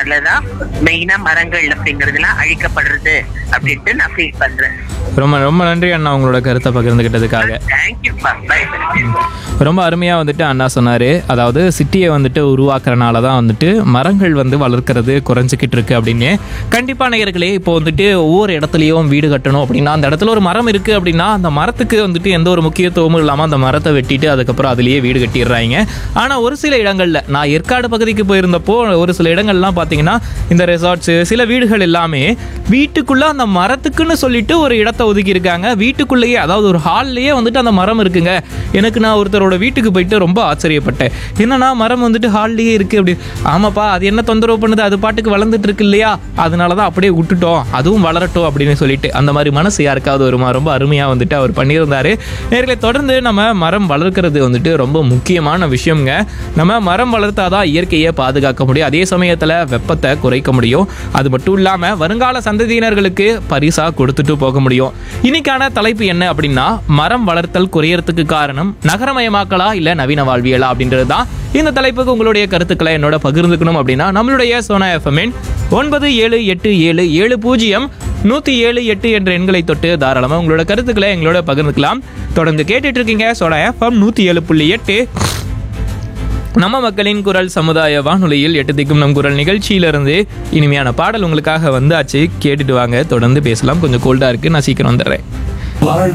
அதனாலதான் மெயினா மரங்கள் அப்படிங்கறதுலாம் அழிக்கப்படுறது அப்படின்ட்டு நான் ஃபீல் பண்றேன் ரொம்ப ரொம்ப நன்றி அண்ணா உங்களோட கருத்தை பகிர்ந்துக்கிட்டதுக்காக தேங்க்யூப்பா பை ரொம்ப அருமையாக வந்துட்டு அண்ணா சொன்னார் அதாவது சிட்டியை வந்துட்டு உருவாக்குறனால தான் வந்துட்டு மரங்கள் வந்து வளர்க்கறது குறைஞ்சிக்கிட்டு இருக்கு அப்படின்னு கண்டிப்பாக நேயர்களே இப்போ வந்துட்டு ஒவ்வொரு இடத்துலையும் வீடு கட்டணும் அப்படின்னா அந்த இடத்துல ஒரு மரம் இருக்குது அப்படின்னா அந்த மரத்துக்கு வந்துட்டு எந்த ஒரு முக்கியத்துவமும் இல்லாமல் அந்த மரத்தை வெட்டிட்டு அதுக்கப்புறம் அதுலேயே வீடு கட்டிடுறாங்க ஆனால் ஒரு சில இடங்களில் நான் ஏற்காடு பகுதிக்கு போயிருந்தப்போ ஒரு சில இடங்கள்லாம் பார்த்தீங்கன்னா இந்த ரெசார்ட்ஸு சில வீடுகள் எல்லாமே வீட்டுக்குள்ளே அந்த மரத்துக்குன்னு சொல்லிட்டு ஒரு இடத்த ஒதுக்கி இருக்காங்க வீட்டுக்குள்ளேயே அதாவது ஒரு ஹால்லேயே வந்துட்டு அந்த மரம் இருக்குங்க எனக்கு நான் ஒருத்தரோட வீட்டுக்கு போயிட்டு ரொம்ப ஆச்சரியப்பட்டேன் என்னன்னா மரம் வந்துட்டு ஹால்லேயே இருக்கு அப்படி ஆமாப்பா அது என்ன தொந்தரவு பண்ணுது அது பாட்டுக்கு வளர்ந்துட்டு இருக்கு இல்லையா அதனால தான் அப்படியே விட்டுட்டோம் அதுவும் வளரட்டும் அப்படின்னு சொல்லிட்டு அந்த மாதிரி மனசு யாருக்காவது வருமா ரொம்ப அருமையாக வந்துட்டு அவர் பண்ணியிருந்தாரு நேர்களை தொடர்ந்து நம்ம மரம் வளர்க்கறது வந்துட்டு ரொம்ப முக்கியமான விஷயம்ங்க நம்ம மரம் வளர்த்தாதான் இயற்கையை பாதுகாக்க முடியும் அதே சமயத்தில் வெப்பத்தை குறைக்க முடியும் அது மட்டும் இல்லாமல் வருங்கால சந்ததியினர்களுக்கு பரிசா கொடுத்துட்டு போக முடியும் இன்னைக்கான தலைப்பு என்ன அப்படின்னா மரம் வளர்த்தல் குறையறதுக்கு காரணம் நகரமயமாக்கலா இல்ல நவீன வாழ்வியலா அப்படின்றது தான் இந்த தலைப்புக்கு உங்களுடைய கருத்துக்களை என்னோட பகிர்ந்துக்கணும் அப்படின்னா நம்மளுடைய சோனா எஃப்எம்என் ஒன்பது ஏழு எட்டு ஏழு ஏழு பூஜ்ஜியம் நூற்றி ஏழு எட்டு என்ற எண்களை தொட்டு தாராளமாக உங்களோட கருத்துக்களை எங்களோட பகிர்ந்துக்கலாம் தொடர்ந்து கேட்டுட்டு இருக்கீங்க சோனா எஃப்எம் நூற்றி ஏழு புள்ளி எட்டு நம்ம மக்களின் குரல் சமுதாய வானொலியில் எட்டு திக்கும் நம் குரல் நிகழ்ச்சியிலிருந்து இனிமையான பாடல் உங்களுக்காக வந்தாச்சு கேட்டுட்டு வாங்க தொடர்ந்து பேசலாம் கொஞ்சம் கோல்டா இருக்கு நான் சீக்கிரம் வந்துடுறேன் வாழ்